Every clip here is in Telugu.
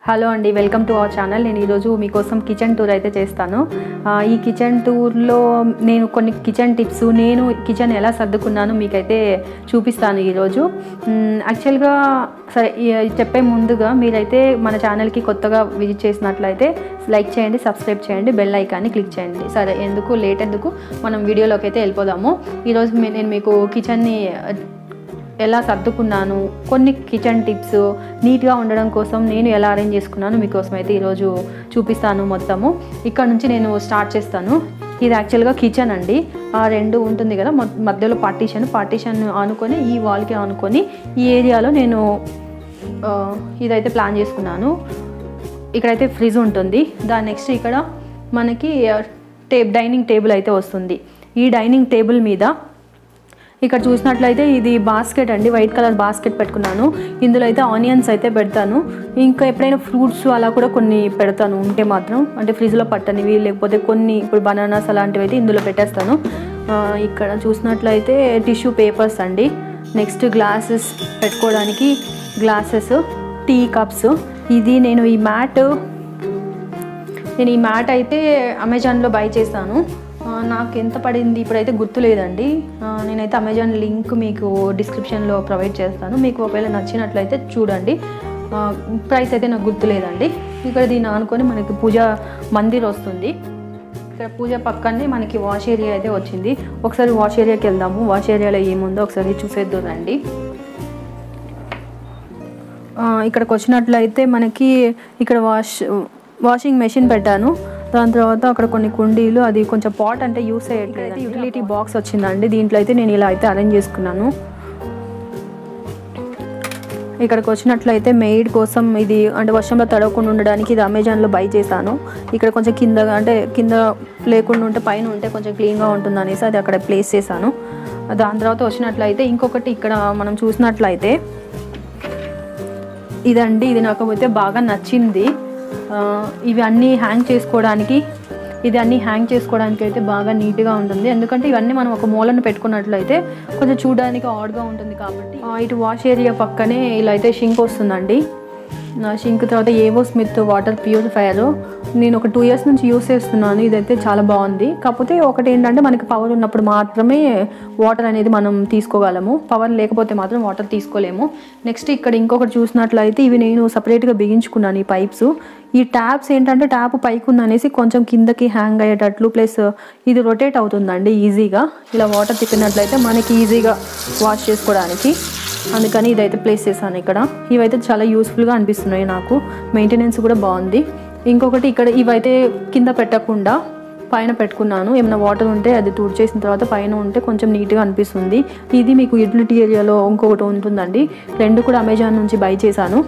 హలో అండి వెల్కమ్ టు అవర్ ఛానల్ నేను ఈరోజు మీకోసం కిచెన్ టూర్ అయితే చేస్తాను ఆ, ఈ కిచెన్ టూర్లో నేను కొన్ని కిచెన్ టిప్స్ నేను కిచెన్ ఎలా సర్దుకున్నాను మీకైతే చూపిస్తాను ఈరోజు మ్, యాక్చువల్గా సరే ఈ- చెప్పే ముందుగా మీరైతే మన ఛానల్కి కొత్తగా విజిట్ చేసినట్లయితే లైక్ చేయండి సబ్స్క్రైబ్ చేయండి బెల్ ఐకాన్ని క్లిక్ చేయండి సరే ఎందుకు లేట్ ఎందుకు మనం వీడియోలోకి అయితే వెళ్ళిపోదాము ఈరోజు మీ- నేను మీకు కిచెన్ని ఎలా సర్దుకున్నాను కొన్ని కిచెన్ టిప్స్ నీట్గా ఉండడం కోసం నేను ఎలా అరేంజ్ చేసుకున్నాను మీకోసం అయితే ఈరోజు చూపిస్తాను మొత్తము ఇక్కడ నుంచి నేను స్టార్ట్ చేస్తాను ఇది యాక్చువల్గా కిచెన్ అండి ఆ రెండు ఉంటుంది కదా మొ- మధ్యలో పార్టీషన్ పార్టీషన్ ఆనుకొని ఈ వాల్కి ఆనుకొని ఈ ఏరియాలో నేను ఆ, ఇదైతే ప్లాన్ చేసుకున్నాను ఇక్కడైతే ఫ్రిడ్జ్ ఉంటుంది దాని నెక్స్ట్ ఇక్కడ మనకి టే డైనింగ్ టేబుల్ అయితే వస్తుంది ఈ డైనింగ్ టేబుల్ మీద ఇక్కడ చూసినట్లయితే ఇది బాస్కెట్ అండి వైట్ కలర్ బాస్కెట్ పెట్టుకున్నాను ఇందులో అయితే ఆనియన్స్ అయితే పెడతాను ఇంకా ఎప్పుడైనా ఫ్రూట్స్ అలా కూడా కొన్ని పెడతాను ఉంటే మాత్రం అంటే ఫ్రిడ్జ్లో పట్టనివి లేకపోతే కొన్ని ఇప్పుడు బనానాస్ అలాంటివి అయితే ఇందులో పెట్టేస్తాను ఆ, ఇక్కడ చూసినట్లయితే టిష్యూ పేపర్స్ అండి నెక్స్ట్ గ్లాసెస్ పెట్టుకోవడానికి గ్లాసెస్ టీ కప్స్ ఇది నేను ఈ మ్యాట్ నేను ఈ మ్యాట్ అయితే అమెజాన్లో బై చేశాను ఆ, నాకు ఎంత పడింది ఇప్పుడైతే గుర్తులేదండి ఆ, నేనైతే అమెజాన్ లింక్ మీకు డిస్క్రిప్షన్లో ప్రొవైడ్ చేస్తాను మీకు ఒకవేళ నచ్చినట్లయితే చూడండి ఆ, ప్రైస్ అయితే నాకు గుర్తులేదండి ఇక్కడ దీన్ని ఆనుకొని మనకి పూజ మందిర్ వస్తుంది ఇక్కడ పూజ పక్కనే మనకి వాష్ ఏరియా అయితే వచ్చింది ఒకసారి వాష్ ఏరియాకి వెళ్దాము వాష్ ఏరియాలో ఏముందో ఒకసారి చూసేద్దు రండి ఆ, ఇక్కడికి వచ్చినట్లయితే మనకి ఇక్కడ వాష్ వాషింగ్ మెషిన్ పెట్టాను దాని తర్వాత అక్కడ కొన్ని కుండీలు అది కొంచెం పాట్ అంటే యూస్ అయ్యట్లేదు యూటిలిటీ బాక్స్ వచ్చిందండి దీంట్లో అయితే నేను ఇలా అయితే అరేంజ్ చేసుకున్నాను ఇక్కడికి వచ్చినట్లయితే మెయిడ్ కోసం ఇది అంటే వర్షంలో తడవకుండా ఉండడానికి ఇది అమెజాన్లో బై చేశాను ఇక్కడ కొంచెం కింద అంటే కింద లేకుండా ఉంటే పైన ఉంటే కొంచెం క్లీన్గా ఉంటుంది అనేసి అది అక్కడ ప్లేస్ చేశాను దాని తర్వాత వచ్చినట్లయితే ఇంకొకటి ఇక్కడ మనం చూసినట్లయితే ఇదండి ఇది నాకు అయితే బాగా నచ్చింది ఆ, ఇవి అన్నీ హ్యాంగ్ చేసుకోవడానికి ఇది అన్నీ హ్యాంగ్ చేసుకోవడానికి అయితే బాగా నీట్గా ఉంటుంది ఎందుకంటే ఇవన్నీ మనం ఒక మూలను పెట్టుకున్నట్లయితే కొంచెం చూడడానికి ఆడ్గా ఉంటుంది కాబట్టి ఆ, ఇటు వాష్ ఏరియా పక్కనే ఇలా అయితే షింక్ వస్తుందండి నా షింక్ తర్వాత ఏవో స్మిత్ వాటర్ ప్యూరిఫైయర్ నేను ఒక టూ ఇయర్స్ నుంచి యూస్ చేస్తున్నాను ఇదైతే చాలా బాగుంది కాకపోతే ఒకటి ఏంటంటే మనకి పవర్ ఉన్నప్పుడు మాత్రమే వాటర్ అనేది మనం తీసుకోగలము పవర్ లేకపోతే మాత్రం వాటర్ తీసుకోలేము నెక్స్ట్ ఇక్కడ ఇంకొకటి చూసినట్లయితే ఇవి నేను సపరేట్గా బిగించుకున్నాను ఈ పైప్స్ ఈ ట్యాప్స్ ఏంటంటే ట్యాప్ పైకి ఉందనేసి కొంచెం కిందకి హ్యాంగ్ అయ్యేటట్లు ప్లస్ ఇది రొటేట్ అవుతుందండి ఈజీగా ఇలా వాటర్ తిప్పినట్లయితే మనకి ఈజీగా వాష్ చేసుకోవడానికి అందుకని ఇదైతే ప్లేస్ చేశాను ఇక్కడ ఇవైతే చాలా యూస్ఫుల్గా అనిపిస్తున్నాయి నాకు మెయింటెనెన్స్ కూడా బాగుంది ఇంకొకటి ఇక్కడ ఇవైతే కింద పెట్టకుండా పైన పెట్టుకున్నాను ఏమైనా వాటర్ ఉంటే అది టూర్ చేసిన తర్వాత పైన ఉంటే కొంచెం నీట్గా అనిపిస్తుంది ఇది మీకు యూటిలిటీ ఏరియాలో ఇంకొకటి ఉంటుందండి రెండు కూడా అమెజాన్ నుంచి బై చేశాను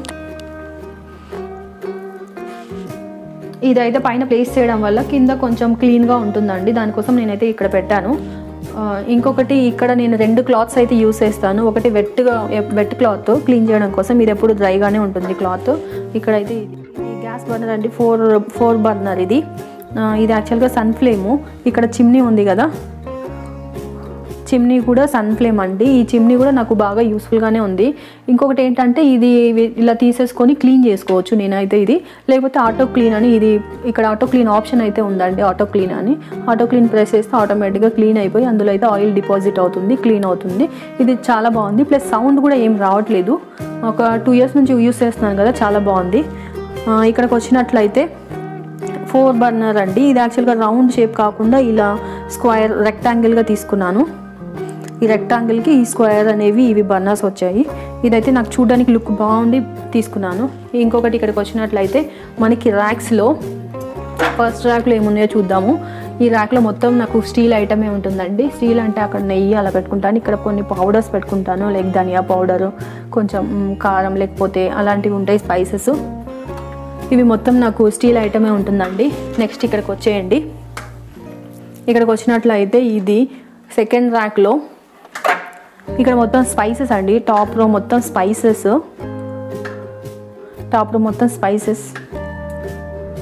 ఇదైతే పైన ప్లేస్ చేయడం వల్ల కింద కొంచెం క్లీన్గా ఉంటుందండి దానికోసం నేనైతే ఇక్కడ పెట్టాను ఆ, ఇంకొకటి ఇక్కడ నేను రెండు క్లాత్స్ అయితే యూస్ చేస్తాను ఒకటి వెట్గా వెట్ క్లాత్ క్లీన్ చేయడం కోసం ఇది ఎప్పుడు డ్రైగానే ఉంటుంది క్లాత్ ఇక్కడైతే ఇది ఈ గ్యాస్ బర్నర్ అండి ఫోర్ ఫోర్ బర్నర్ ఇది ఆ, ఇది యాక్చువల్గా సన్ ఫ్లేము ఇక్కడ చిమ్నీ ఉంది కదా చిమ్నీ కూడా సన్ ఫ్లేమ్ అండి ఈ చిమ్నీ కూడా నాకు బాగా యూస్ఫుల్గానే ఉంది ఇంకొకటి ఏంటంటే ఇది వి- ఇలా తీసేసుకొని క్లీన్ చేసుకోవచ్చు నేనైతే ఇది లేకపోతే ఆటో క్లీన్ అని ఇది ఇక్కడ ఆటో క్లీన్ ఆప్షన్ అయితే ఉందండి ఆటో క్లీన్ అని ఆటో క్లీన్ ప్రెస్ చేస్తే ఆటోమేటిక్గా క్లీన్ అయిపోయి అందులో అయితే ఆయిల్ డిపాజిట్ అవుతుంది క్లీన్ అవుతుంది ఇది చాలా బాగుంది ప్లస్ సౌండ్ కూడా ఏం రావట్లేదు ఒక టూ ఇయర్స్ నుంచి యూస్ చేస్తున్నాను కదా చాలా బాగుంది ఆ, ఇక్కడికి వచ్చినట్లయితే ఫోర్ బర్నర్ అండి ఇది యాక్చువల్గా రౌండ్ షేప్ కాకుండా ఇలా స్క్వైర్ రెక్టాంగిల్గా తీసుకున్నాను ఈ రెక్టాంగిల్కి ఈ స్క్వేర్ అనేవి ఇవి బర్నర్స్ వచ్చాయి ఇదైతే నాకు చూడడానికి లుక్ బాగుండి తీసుకున్నాను ఇంకొకటి ఇక్కడికి వచ్చినట్లయితే మనకి ర్యాక్స్లో ఫస్ట్ ర్యాక్లో ఏమున్నాయో చూద్దాము ఈ ర్యాక్లో మొత్తం నాకు స్టీల్ ఐటమే ఉంటుందండి స్టీల్ అంటే అక్కడ నెయ్యి అలా పెట్టుకుంటాను ఇక్కడ కొన్ని పౌడర్స్ పెట్టుకుంటాను లైక్ ధనియా పౌడరు కొంచెం మ్, కారం లేకపోతే అలాంటివి ఉంటాయి స్పైసెస్ ఇవి మొత్తం నాకు స్టీల్ ఐటమే ఉంటుందండి నెక్స్ట్ ఇక్కడికి వచ్చేయండి ఇక్కడికి వచ్చినట్లయితే ఇది సెకండ్ ర్యాక్లో ఇక్కడ మొత్తం స్పైసెస్ అండి టాప్ రో మొత్తం స్పైసెస్ టాప్ రో మొత్తం స్పైసెస్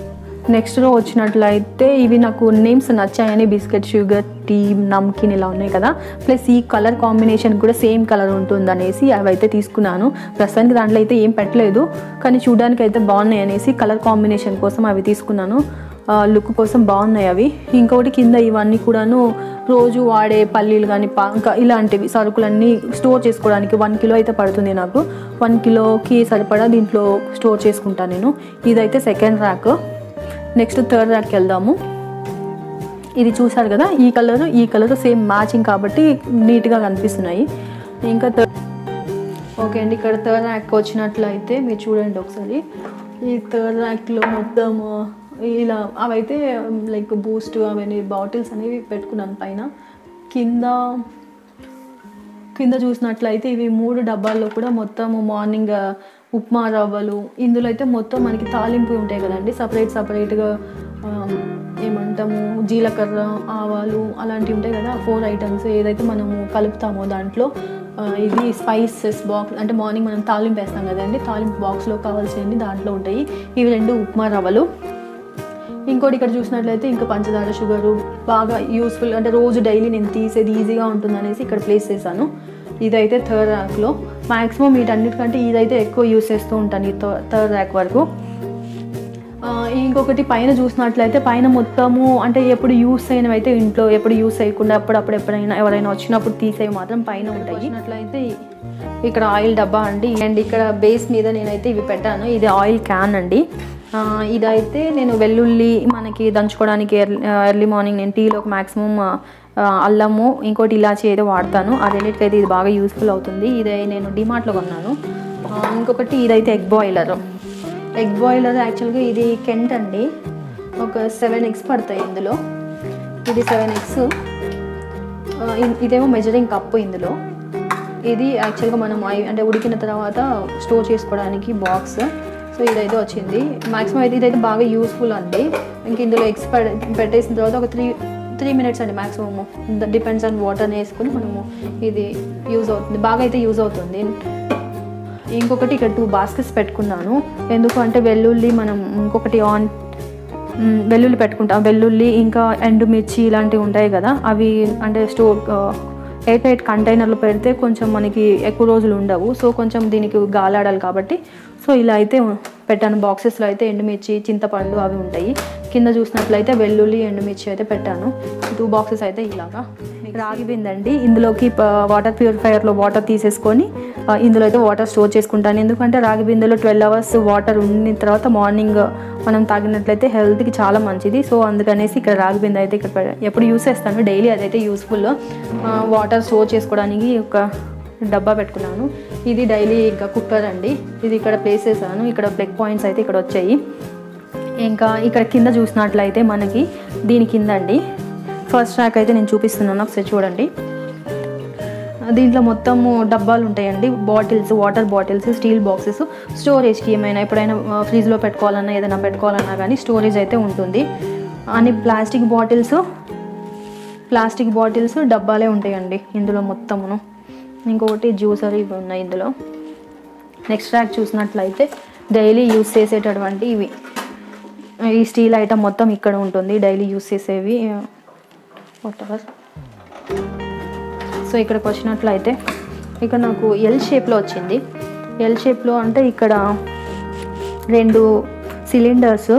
నెక్స్ట్ రో వచ్చినట్లయితే ఇవి నాకు నేమ్స్ నచ్చాయని బిస్కెట్ షుగర్ టీ నమ్కిన్ ఇలా ఉన్నాయి కదా ప్లస్ ఈ కలర్ కాంబినేషన్ కూడా సేమ్ కలర్ ఉంటుంది అనేసి అవి అయితే తీసుకున్నాను ప్రస్తుతానికి దాంట్లో అయితే ఏం పెట్టలేదు కానీ చూడడానికి అయితే బాగున్నాయి అనేసి కలర్ కాంబినేషన్ కోసం అవి తీసుకున్నాను లుక్ కోసం బాగున్నాయి అవి ఇంకొకటి కింద ఇవన్నీ కూడాను రోజు వాడే పల్లీలు కానీ పా ఇంకా ఇలాంటివి సరుకులన్నీ స్టోర్ చేసుకోవడానికి వన్ కిలో అయితే పడుతుంది నాకు వన్ కిలోకి సరిపడా దీంట్లో స్టోర్ చేసుకుంటాను నేను ఇదైతే సెకండ్ ర్యాక్ నెక్స్ట్ థర్డ్ ర్యాక్కి వెళ్దాము ఇది చూసారు కదా ఈ కలర్ ఈ కలర్ సేమ్ మ్యాచింగ్ కాబట్టి నీట్గా కనిపిస్తున్నాయి ఇంకా థర్డ్ ఓకే అండి ఇక్కడ థర్డ్ ర్యాక్ వచ్చినట్లయితే మీరు చూడండి ఒకసారి ఈ థర్డ్ ర్యాక్లో మొత్తం ఇలా అవైతే లైక్ బూస్ట్ అవన్నీ బాటిల్స్ అనేవి పెట్టుకున్నాను పైన కింద కింద చూసినట్లయితే ఇవి మూడు డబ్బాల్లో కూడా మొత్తం మార్నింగ్ ఉప్మా రవ్వలు ఇందులో అయితే మొత్తం మనకి తాలింపు ఉంటాయి కదండి సపరేట్ సపరేట్గా ఏమంటాము జీలకర్ర ఆవాలు అలాంటివి ఉంటాయి కదా ఫోర్ ఐటమ్స్ ఏదైతే మనము కలుపుతామో దాంట్లో ఆ, ఇది స్పైసెస్ బాక్స్ అంటే మార్నింగ్ మనం తాలింపు వేస్తాం కదండి తాలింపు బాక్స్లో కావాల్సినవి దాంట్లో ఉంటాయి ఇవి రెండు ఉప్మా రవ్వలు ఇంకోటి ఇక్కడ చూసినట్లయితే ఇంకా పంచదార షుగరు బాగా యూస్ఫుల్ అంటే రోజు డైలీ నేను తీసేది ఈజీగా ఉంటుంది అనేసి ఇక్కడ ప్లేస్ చేశాను ఇదైతే థర్డ్ ర్యాక్లో మ్యాక్సిమం వీటన్నిటికంటే ఇదైతే ఎక్కువ యూస్ చేస్తూ ఉంటాను ఈ థర్డ్ ర్యాక్ వరకు ఆ, ఇంకొకటి పైన చూసినట్లయితే పైన మొత్తము అంటే ఎప్పుడు యూస్ అయినవి అయితే ఇంట్లో ఎప్పుడు యూస్ చేయకుండా అప్పుడప్పుడు ఎప్పుడైనా ఎవరైనా వచ్చినప్పుడు తీసేవి మాత్రం పైన ఉంటాయి చూసినట్లయితే ఇక్కడ ఆయిల్ డబ్బా అండి అండ్ ఇక్కడ బేస్ మీద నేనైతే ఇవి పెట్టాను ఇది ఆయిల్ క్యాన్ అండి ఆ, ఇదైతే నేను వెల్లుల్లి మనకి దంచుకోవడానికి ఎర్లీ ఎర్లీ మార్నింగ్ నేను టీలోకి మ్యాక్సిమం అల్లము ఇంకోటి ఇలాచి అయితే వాడతాను ఆ రెండింటికి అయితే ఇది బాగా యూస్ఫుల్ అవుతుంది ఇది నేను డిమార్ట్లో కొన్నాను ఆ, ఇంకొకటి ఇదైతే ఎగ్ బాయిలర్ ఎగ్ బాయిలర్ యాక్చువల్గా ఇది కెంట్ అండి ఒక సెవెన్ ఎగ్స్ పడతాయి ఇందులో ఇది సెవెన్ ఎగ్స్ ఇదేమో మెజరింగ్ కప్పు ఇందులో ఇది యాక్చువల్గా మనం ఐ- అంటే ఉడికిన తర్వాత స్టోర్ చేసుకోవడానికి బాక్స్ సో ఇదైతే వచ్చింది మాక్సిమం అయితే ఇదైతే బాగా యూస్ఫుల్ అండి ఇంక ఇందులో ఎగ్స్ పెట్టేసిన తర్వాత ఒక త్రీ త్రీ మినిట్స్ అండి మ్యాక్సిమమ్ డిపెండ్స్ ఆన్ వాటర్ వేసుకొని మనము ఇది యూజ్ అవుతుంది బాగా అయితే యూజ్ అవుతుంది ఇంకొకటి ఇక్కడ టూ బాస్కెట్స్ పెట్టుకున్నాను ఎందుకు అంటే వెల్లుల్లి మనం ఇంకొకటి ఆన్ మ్, వెల్లుల్లి పెట్టుకుంటాం వెల్లుల్లి ఇంకా ఎండుమిర్చి ఇలాంటివి ఉంటాయి కదా అవి అంటే స్టోర్ ఎయిట్ ఎయిట్ కంటైనర్లు పెడితే కొంచెం మనకి ఎక్కువ రోజులు ఉండవు సో కొంచెం దీనికి గాలాడాలి కాబట్టి సో ఇలా అయితే పెట్టాను బాక్సెస్లో అయితే ఎండుమిర్చి చింతపండు అవి ఉంటాయి కింద చూసినట్లయితే వెల్లుల్లి ఎండుమిర్చి అయితే పెట్టాను టూ బాక్సెస్ అయితే ఇలాగా రాగి బిందండి ఇందులోకి వాటర్ ప్యూరిఫైయర్లో వాటర్ తీసేసుకొని ఆ, ఇందులో అయితే వాటర్ స్టోర్ చేసుకుంటాను ఎందుకంటే రాగి బిందెలో ట్వెల్వ్ అవర్స్ వాటర్ ఉండిన తర్వాత మార్నింగ్ మనం తాగినట్లయితే హెల్త్కి చాలా మంచిది సో అందుకనేసి ఇక్కడ రాగి బిందె అయితే ఇక్కడ పె- ఎప్పుడు యూస్ చేస్తాను డైలీ అదైతే యూస్ఫుల్ వాటర్ స్టోర్ చేసుకోవడానికి ఒక డబ్బా పెట్టుకున్నాను ఇది డైలీ ఇంకా కుక్కర్ అండి ఇది ఇక్కడ ప్లేస్ చేశాను ఇక్కడ ప్లగ్ పాయింట్స్ అయితే ఇక్కడ వచ్చాయి ఇంకా ఇక్కడ కింద చూసినట్లయితే మనకి దీని కింద అండి ఫస్ట్ ర్యాక్ అయితే నేను చూపిస్తున్నాను ఒకసారి చూడండి దీంట్లో మొత్తము డబ్బాలు ఉంటాయండి bottles water bottles steel boxes స్టోరేజ్కి ఏమైనా ఎప్పుడైనా ఫ్రిడ్జ్లో పెట్టుకోవాలన్నా ఏదైనా పెట్టుకోవాలన్నా కానీ స్టోరేజ్ అయితే ఉంటుంది అని ప్లాస్టిక్ బాటిల్స్ ప్లాస్టిక్ బాటిల్స్ డబ్బాలే ఉంటాయండి ఇందులో మొత్తమును ఇంకొకటి జ్యూసర్ ఇవి ఉన్నాయి ఇందులో నెక్స్ట్ ర్యాక్ చూసినట్లయితే డైలీ యూస్ చేసేటటువంటి ఇవి ఈ స్టీల్ ఐటమ్ మొత్తం ఇక్కడ ఉంటుంది డైలీ యూస్ చేసేవి వాట్ ఎవర్ సో ఇక్కడికి వచ్చినట్లయితే ఇక్కడ నాకు ఎల్ షేప్లో వచ్చింది ఎల్ షేప్లో అంటే ఇక్కడ రెండు సిలిండర్స్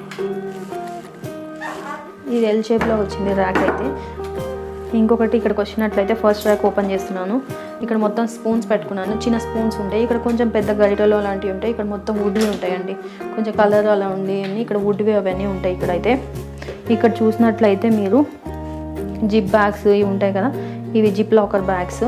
ఇది ఎల్ షేప్లో వచ్చింది ర్యాక్ అయితే ఇంకొకటి ఇక్కడికి వచ్చినట్లయితే ఫస్ట్ ర్యాక్ ఓపెన్ చేస్తున్నాను ఇక్కడ మొత్తం స్పూన్స్ పెట్టుకున్నాను చిన్న స్పూన్స్ ఉంటాయి ఇక్కడ కొంచెం పెద్ద గరిటెలు అలాంటివి ఉంటాయి ఇక్కడ మొత్తం వుడ్వి ఉంటాయండి కొంచెం కలర్ అలా ఉండి అన్ని ఇక్కడ వుడ్వి అవన్నీ ఉంటాయి ఇక్కడైతే ఇక్కడ చూసినట్లయితే మీరు జిప్ బ్యాగ్స్ ఇవి ఉంటాయి కదా ఇవి జిప్ లాకర్ బ్యాగ్స్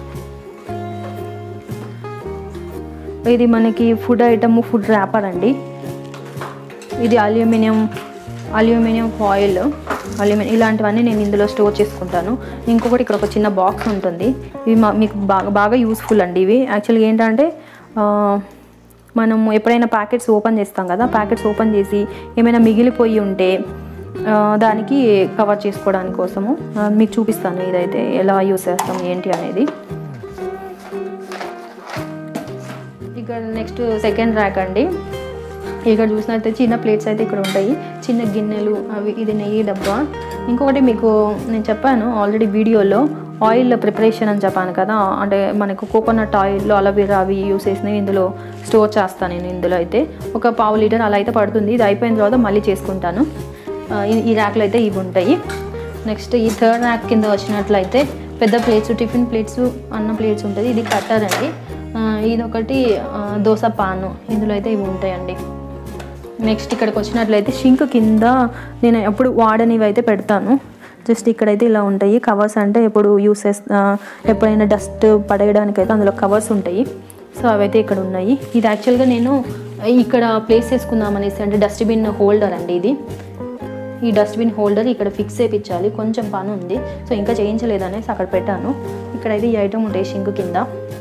ఇది మనకి ఫుడ్ ఐటమ్ ఫుడ్ ర్యాపర్ అండి ఇది అల్యూమినియం అల్యూమినియం ఫాయిల్ అల్యూమినియం ఇలాంటివన్నీ నేను ఇందులో స్టోర్ చేసుకుంటాను ఇంకొకటి ఇక్కడ ఒక చిన్న బాక్స్ ఉంటుంది ఇవి మా మీకు బాగా బాగా యూస్ఫుల్ అండి ఇవి యాక్చువల్గా ఏంటంటే ఆ, మనం ఎప్పుడైనా ప్యాకెట్స్ ఓపెన్ చేస్తాం కదా ప్యాకెట్స్ ఓపెన్ చేసి ఏమైనా మిగిలిపోయి ఉంటే ఆ, దానికి కవర్ చేసుకోవడానికి కోసము ఆ, మీకు చూపిస్తాను ఇదైతే ఎలా యూస్ చేస్తాం ఏంటి అనేది ఇక్కడ నెక్స్ట్ సెకండ్ ర్యాక్ అండి ఇక్కడ చూసినట్టయితే చిన్న ప్లేట్స్ అయితే ఇక్కడ ఉంటాయి చిన్న గిన్నెలు అవి ఇది నెయ్యి డబ్బా ఇంకొకటి మీకు నేను చెప్పాను ఆల్రెడీ వీడియోలో ఆయిల్ ప్రిపరేషన్ అని చెప్పాను కదా అంటే మనకు కోకోనట్ ఆయిల్లో అలవీరా అవి యూస్ చేసినవి ఇందులో స్టోర్ చేస్తాను నేను ఇందులో అయితే ఒక పావు లీటర్ అలా అయితే పడుతుంది ఇది అయిపోయిన తర్వాత మళ్ళీ చేసుకుంటాను ఆ, ఈ- ఈ ర్యాక్లో అయితే ఇవి ఉంటాయి నెక్స్ట్ ఈ థర్డ్ ర్యాక్ కింద వచ్చినట్లయితే పెద్ద ప్లేట్స్ టిఫిన్ ప్లేట్స్ అన్న ప్లేట్స్ ఉంటుంది ఇది కట్టర్ అండి ఆ, ఇదొకటి ఆ, దోశ పాను ఇందులో అయితే ఇవి ఉంటాయండి నెక్స్ట్ ఇక్కడికి వచ్చినట్లయితే షింక్ కింద నేను ఎప్పుడు వాడనివి అయితే పెడతాను జస్ట్ ఇక్కడైతే ఇలా ఉంటాయి కవర్స్ అంటే ఎప్పుడు యూస్ చేస్తా ఎప్పుడైనా డస్ట్ పడేయడానికి అయితే అందులో కవర్స్ ఉంటాయి సో అవైతే ఇక్కడ ఉన్నాయి ఇది యాక్చువల్గా నేను ఇక్కడ ప్లేస్ చేసుకుందాం అనేసి అంటే డస్ట్బిన్ హోల్డర్ అండి ఇది ఈ డస్ట్బిన్ హోల్డర్ ఇక్కడ ఫిక్స్ చేయించాలి కొంచెం పని ఉంది సో ఇంకా చేయించలేదు అనేసి అక్కడ పెట్టాను ఇక్కడైతే ఈ ఐటమ్ ఉంటాయి షింక్ కింద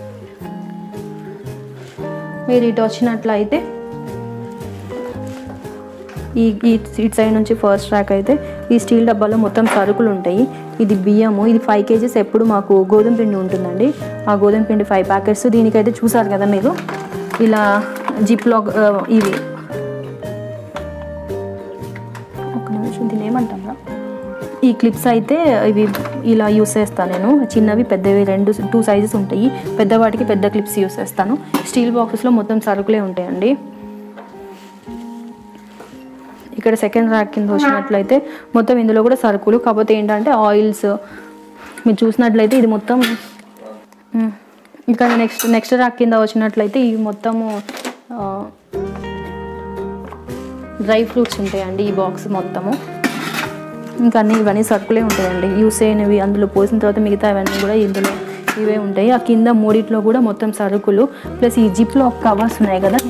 మీరు ఇటు వచ్చినట్లయితే ఈ ఈ ఇటు సైడ్ నుంచి ఫస్ట్ ర్యాక్ అయితే ఈ స్టీల్ డబ్బాలో మొత్తం సరుకులు ఉంటాయి ఇది బియ్యము ఇది ఫైవ్ కేజీస్ ఎప్పుడు మాకు గోధుమ పిండి ఉంటుందండి ఆ గోధుమ పిండి ఫైవ్ ప్యాకెట్స్ దీనికైతే చూసారు కదా మీరు ఇలా జిప్ లాక్ ఇవి ఒక నిమిషం దీని ఏమంటారా ఈ క్లిప్స్ అయితే ఇవి ఇలా యూస్ చేస్తాను నేను చిన్నవి పెద్దవి రెండు టూ సైజెస్ ఉంటాయి పెద్దవాటికి పెద్ద క్లిప్స్ యూస్ చేస్తాను స్టీల్ బాక్సెస్లో మొత్తం సరుకులే ఉంటాయండి ఇక్కడ సెకండ్ ర్యాక్ కింద వచ్చినట్లయితే మొత్తం ఇందులో కూడా సరుకులు కాకపోతే ఏంటంటే ఆయిల్స్ మీరు చూసినట్లయితే ఇది మొత్తం ఉమ్, ఇక్కడ నెక్స్ట్ నెక్స్ట్ ర్యాక్ కింద వచ్చినట్లయితే ఇవి మొత్తము డ్రై ఫ్రూట్స్ ఉంటాయండి ఈ బాక్స్ మొత్తము ఇంకా అన్ని ఇవన్నీ సరుకులే ఉంటాయండి యూస్ అయినవి అందులో పోసిన తర్వాత మిగతా అవన్నీ కూడా ఇందులో ఇవే ఉంటాయి ఆ కింద మూడిట్లో కూడా మొత్తం సరుకులు ప్లస్ ఈ జిప్లో కవర్స్ ఉన్నాయి కదా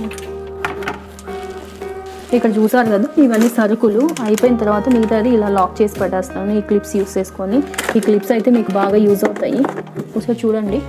ఇక్కడ చూసారు కదా ఇవన్నీ సరుకులు అయిపోయిన తర్వాత మిగతాది ఇలా లాక్ చేసి పెట్టేస్తాను ఈ క్లిప్స్ యూస్ చేసుకొని ఈ క్లిప్స్ అయితే మీకు బాగా యూజ్ అవుతాయి ఒకసారి చూడండి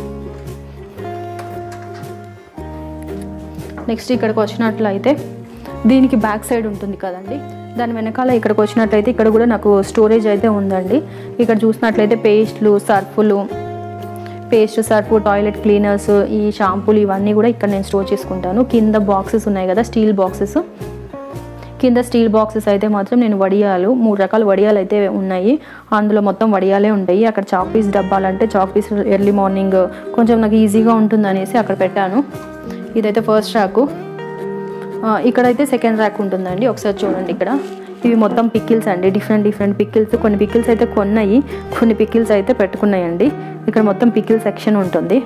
నెక్స్ట్ ఇక్కడికి వచ్చినట్లయితే దీనికి బ్యాక్ సైడ్ ఉంటుంది కదండి దాని వెనకాల ఇక్కడికి వచ్చినట్లయితే ఇక్కడ కూడా నాకు స్టోరేజ్ అయితే ఉందండి ఇక్కడ చూసినట్లయితే పేస్ట్లు సర్ఫులు పేస్ట్ సర్ఫ్ టాయిలెట్ క్లీనర్స్ ఈ షాంపూలు ఇవన్నీ కూడా ఇక్కడ నేను స్టోర్ చేసుకుంటాను కింద బాక్సెస్ ఉన్నాయి కదా స్టీల్ బాక్సెస్ కింద స్టీల్ బాక్సెస్ అయితే మాత్రం నేను వడియాలు మూడు రకాల వడియాలు అయితే ఉన్నాయి అందులో మొత్తం వడియాలే ఉంటాయి అక్కడ చాక్ పీస్ డబ్బాలంటే చాక్ పీస్ ఎర్లీ మార్నింగ్ కొంచెం నాకు ఈజీగా ఉంటుంది అనేసి అక్కడ పెట్టాను ఇదైతే ఫస్ట్ ర్యాకు ఆ, ఇక్కడైతే సెకండ్ ర్యాక్ ఉంటుందండి ఒకసారి చూడండి ఇక్కడ ఇవి మొత్తం పికిల్స్ అండి డిఫరెంట్ డిఫరెంట్ పికిల్స్ కొన్ని పికిల్స్ అయితే కొన్నాయి కొన్ని పికిల్స్ అయితే పెట్టుకున్నాయండి ఇక్కడ మొత్తం పికిల్ సెక్షన్ ఉంటుంది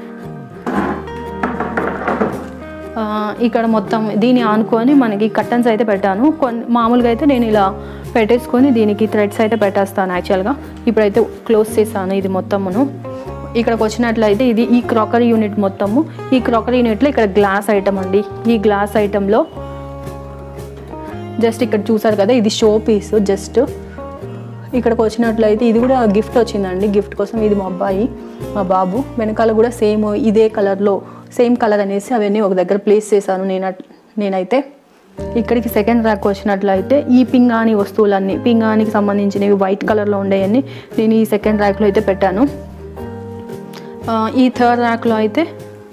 ఆ, ఇక్కడ మొత్తం దీన్ని ఆనుకొని మనకి కట్టన్స్ అయితే పెట్టాను కొన్ని మామూలుగా అయితే నేను ఇలా పెట్టేసుకొని దీనికి థ్రెడ్స్ అయితే పెట్టేస్తాను యాక్చువల్గా ఇప్పుడైతే క్లోజ్ చేశాను ఇది మొత్తమును ఇక్కడికి వచ్చినట్లయితే ఇది ఈ క్రాకరీ యూనిట్ మొత్తము ఈ క్రాకరీ యూనిట్లో ఇక్కడ గ్లాస్ ఐటమ్ అండి ఈ గ్లాస్ ఐటెంలో జస్ట్ ఇక్కడ చూసారు కదా ఇది షో పీస్ జస్ట్ ఇక్కడికి వచ్చినట్లయితే ఇది కూడా గిఫ్ట్ వచ్చిందండి గిఫ్ట్ కోసం ఇది మా అబ్బాయి మా బాబు వెనకాల కూడా సేమ్ ఇదే కలర్లో సేమ్ కలర్ అనేసి అవన్నీ ఒక దగ్గర ప్లేస్ చేశాను నేను నేనైతే ఇక్కడికి సెకండ్ ర్యాక్ వచ్చినట్లయితే ఈ పింగాణి వస్తువులన్నీ పింగానికి సంబంధించినవి వైట్ కలర్లో ఉండేవన్నీ నేను ఈ సెకండ్ ర్యాక్లో అయితే పెట్టాను ఆ, ఈ థర్డ్ ర్యాక్లో అయితే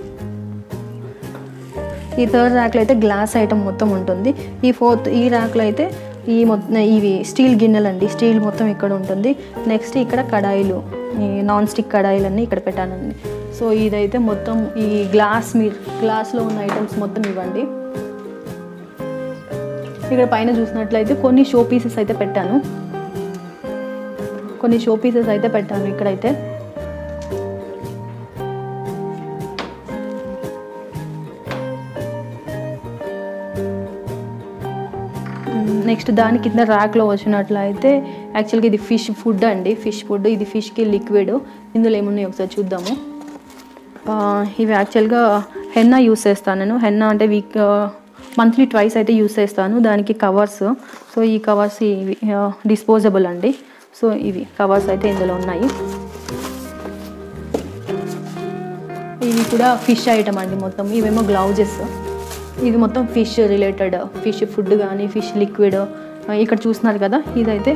ఈ థర్డ్ ర్యాక్లో అయితే గ్లాస్ ఐటమ్ మొత్తం ఉంటుంది ఈ ఫోర్త్ ఈ ర్యాక్లో అయితే ఈ మొత్తం ఇవి స్టీల్ గిన్నెలు అండి స్టీల్ మొత్తం ఇక్కడ ఉంటుంది నెక్స్ట్ ఇక్కడ కడాయిలు ఈ నాన్ స్టిక్ కడాయిలు అన్నీ ఇక్కడ పెట్టానండి సో ఇదైతే మొత్తం ఈ గ్లాస్ మీ గ్లాస్లో ఉన్న ఐటమ్స్ మొత్తం ఇవ్వండి ఇక్కడ పైన చూసినట్లయితే కొన్ని షో పీసెస్ అయితే పెట్టాను కొన్ని షో పీసెస్ అయితే పెట్టాను ఇక్కడైతే నెక్స్ట్ దాని కింద ర్యాక్లో వచ్చినట్లయితే యాక్చువల్గా ఇది ఫిష్ ఫుడ్ అండి ఫిష్ ఫుడ్ ఇది ఫిష్కి లిక్విడ్ ఇందులో ఏమున్నాయి ఒకసారి చూద్దాము ఆ, ఇవి యాక్చువల్గా హెన్నా యూస్ చేస్తాను నేను హెన్నా అంటే వీక్ మంత్లీ ట్వైస్ అయితే యూస్ చేస్తాను దానికి కవర్స్ సో ఈ కవర్స్ ఇవి డిస్పోజబుల్ అండి సో ఇవి కవర్స్ అయితే ఇందులో ఉన్నాయి ఇవి కూడా ఫిష్ ఐటమ్ అండి మొత్తం ఇవేమో గ్లౌజెస్ ఇది మొత్తం ఫిష్ రిలేటెడ్ ఫిష్ ఫుడ్ కానీ ఫిష్ లిక్విడ్ ఇక్కడ చూస్తున్నారు కదా ఇదైతే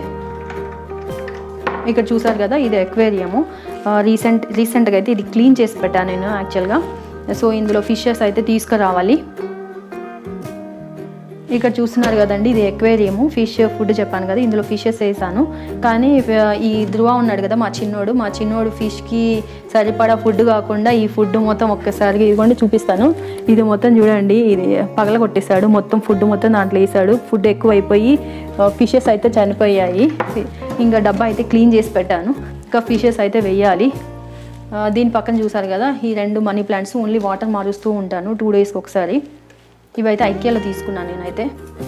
ఇక్కడ చూసారు కదా ఇది ఎక్వేరియము రీసెంట్ రీసెంట్గా అయితే ఇది క్లీన్ చేసి పెట్టాను నేను యాక్చువల్గా సో ఇందులో ఫిషెస్ అయితే తీసుకురావాలి ఇక్కడ చూస్తున్నారు కదండి ఇది ఎక్వేరియము ఫిష్ ఫుడ్ చెప్పాను కదా ఇందులో ఫిషెస్ వేసాను కానీ ఆ, ఈ ధృవ ఉన్నాడు కదా మా చిన్నోడు మా చిన్నోడు ఫిష్కి సరిపడా ఫుడ్ కాకుండా ఈ ఫుడ్ మొత్తం ఒక్కసారి ఇదిగోండి చూపిస్తాను ఇది మొత్తం చూడండి ఇది పగల కొట్టేశాడు మొత్తం ఫుడ్ మొత్తం దాంట్లో వేసాడు ఫుడ్ ఎక్కువ అయిపోయి ఫిషెస్ అయితే చనిపోయాయి ఇంకా డబ్బా అయితే క్లీన్ చేసి పెట్టాను ఇంకా ఫిషెస్ అయితే వెయ్యాలి ఆ, దీని పక్కన చూసారు కదా ఈ రెండు మనీ ప్లాంట్స్ ఓన్లీ వాటర్ మారుస్తూ ఉంటాను టూ డేస్కి ఒకసారి ఇవైతే ఐక్యాలో తీసుకున్నాను నేనైతే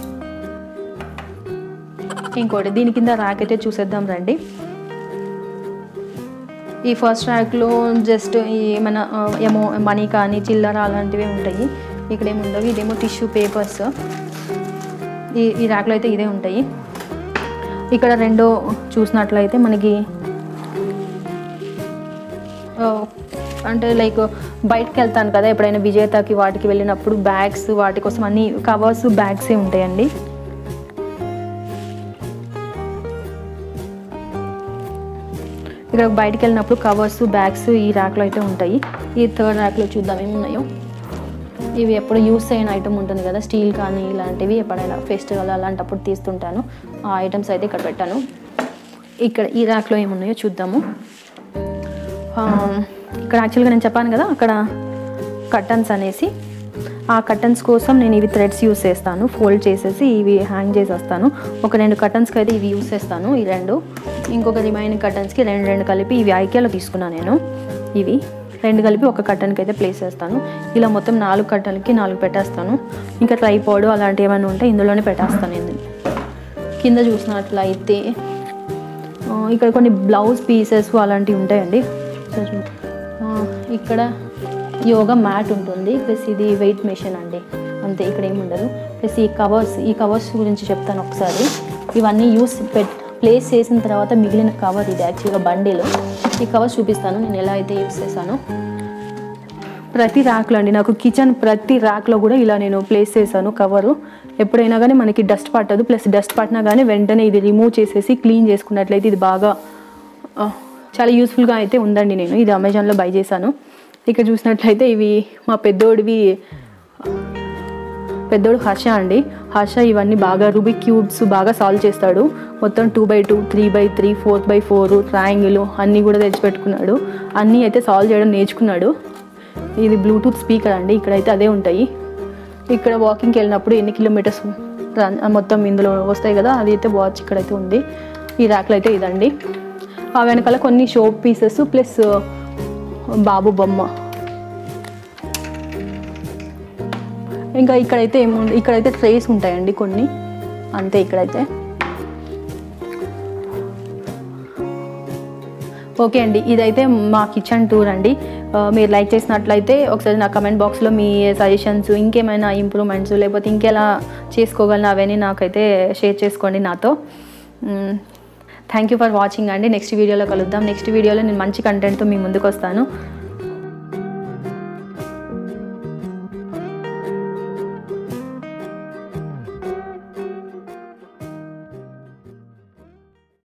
ఇంకోటి దీని కింద ర్యాక్ అయితే చూసేద్దాం రండి ఈ ఫస్ట్ ర్యాక్లో జస్ట్ ఈ మన ఆ, ఏమో మనీ కానీ చిల్లర అలాంటివి ఉంటాయి ఇక్కడ ఏమి ఉండవు ఇదేమో టిష్యూ పేపర్స్ ఈ ఈ ర్యాక్లో అయితే ఇదే ఉంటాయి ఇక్కడ రెండో చూసినట్లయితే మనకి ఆ, అంటే లైక్ బయటకు వెళ్తాను కదా ఎప్పుడైనా విజేతకి వాటికి వెళ్ళినప్పుడు బ్యాగ్స్ వాటి కోసం అన్ని కవర్స్ బ్యాగ్సే ఉంటాయండి ఇక్కడ బయటికి వెళ్ళినప్పుడు కవర్స్ బ్యాగ్స్ ఈ ర్యాక్లో అయితే ఉంటాయి ఈ థర్డ్ ర్యాక్లో చూద్దాం ఏమి ఉన్నాయో ఇవి ఎప్పుడు యూస్ అయిన ఐటమ్ ఉంటుంది కదా స్టీల్ కానీ ఇలాంటివి ఎప్పుడైనా ఫెస్టివల్ అలాంటప్పుడు తీస్తుంటాను ఆ ఐటమ్స్ అయితే ఇక్కడ పెట్టాను ఇక్కడ ఈ ర్యాక్లో ఏమున్నాయో చూద్దాము ఆ, ఇక్కడ యాక్చువల్గా నేను చెప్పాను కదా అక్కడ కర్టన్స్ అనేసి ఆ కర్టన్స్ కోసం నేను ఇవి థ్రెడ్స్ యూస్ చేస్తాను ఫోల్డ్ చేసేసి ఇవి హ్యాంగ్ చేసేస్తాను ఒక రెండు కర్టన్స్కి అయితే ఇవి యూస్ చేస్తాను ఈ రెండు ఇంకొక రిమైనింగ్ కర్టన్స్కి రెండు రెండు కలిపి ఇవి ఐక్యాలో తీసుకున్నాను నేను ఇవి రెండు కలిపి ఒక కర్టన్కి అయితే ప్లేస్ చేస్తాను ఇలా మొత్తం నాలుగు కర్టన్కి నాలుగు పెట్టేస్తాను ఇంకా ట్రైపాడ్ అలాంటివి ఏమైనా ఉంటే ఇందులోనే పెట్టేస్తాను నేను కింద చూసినట్లయితే ఆ, ఇక్కడ కొన్ని బ్లౌజ్ పీసెస్ అలాంటివి ఉంటాయండి ఆ, ఇక్కడ యోగా మ్యాట్ ఉంటుంది ప్లస్ ఇది వెయిట్ మెషిన్ అండి అంతే ఇక్కడ ఏమి ఉండదు ప్లస్ ఈ కవర్స్ ఈ కవర్స్ గురించి చెప్తాను ఒకసారి ఇవన్నీ యూస్ పెట్ ప్లేస్ చేసిన తర్వాత మిగిలిన కవర్ ఇది యాక్చువల్గా బండిలో ఈ కవర్స్ చూపిస్తాను నేను ఎలా అయితే యూస్ చేశాను ప్రతి ర్యాక్లో అండి నాకు కిచెన్ ప్రతి ర్యాక్లో కూడా ఇలా నేను ప్లేస్ చేశాను కవరు ఎప్పుడైనా కానీ మనకి డస్ట్ పట్టదు ప్లస్ డస్ట్ పట్టినా కానీ వెంటనే ఇది రిమూవ్ చేసేసి క్లీన్ చేసుకున్నట్లయితే ఇది బాగా ఆ, చాలా యూస్ఫుల్గా అయితే ఉందండి నేను ఇది అమెజాన్లో బై చేశాను ఇక్కడ చూసినట్లయితే ఇవి మా పెద్దోడివి పెద్దోడు హర్ష అండి హర్ష ఇవన్నీ బాగా రూబిక్ క్యూబ్స్ బాగా సాల్వ్ చేస్తాడు మొత్తం two by two three by three four by four triangle అన్నీ కూడా తెచ్చిపెట్టుకున్నాడు అన్నీ అయితే సాల్వ్ చేయడం నేర్చుకున్నాడు ఇది బ్లూటూత్ స్పీకర్ అండి ఇక్కడైతే అదే ఉంటాయి ఇక్కడ వాకింగ్కి వెళ్ళినప్పుడు ఎన్ని కిలోమీటర్స్ రన్ మొత్తం ఇందులో వస్తాయి కదా అది అయితే వాచ్ ఇక్కడైతే ఉంది ఈ ర్యాక్లో అయితే ఇదండి ఆ వెనకాల కొన్ని షో పీసెస్ ప్లస్ బాబు బొమ్మ ఇంకా ఇక్కడైతే ఏముంది ఇక్కడైతే ట్రేస్ ఉంటాయండి కొన్ని అంతే ఇక్కడైతే ఓకే అండి ఇదైతే మా కిచెన్ టూర్ అండి ఆ, మీరు లైక్ చేసినట్లయితే ఒకసారి నా కమెంట్ బాక్స్లో మీ సజెషన్స్ ఇంకేమైనా ఇంప్రూవ్మెంట్స్ లేకపోతే ఇంకెలా చేసుకోగలను అవన్నీ నాకైతే షేర్ చేసుకోండి నాతో థ్యాంక్ యూ ఫర్ వాచింగ్ అండి నెక్స్ట్ వీడియోలో కలుద్దాం నెక్స్ట్ వీడియోలో నేను మంచి కంటెంట్తో మీ ముందుకు వస్తాను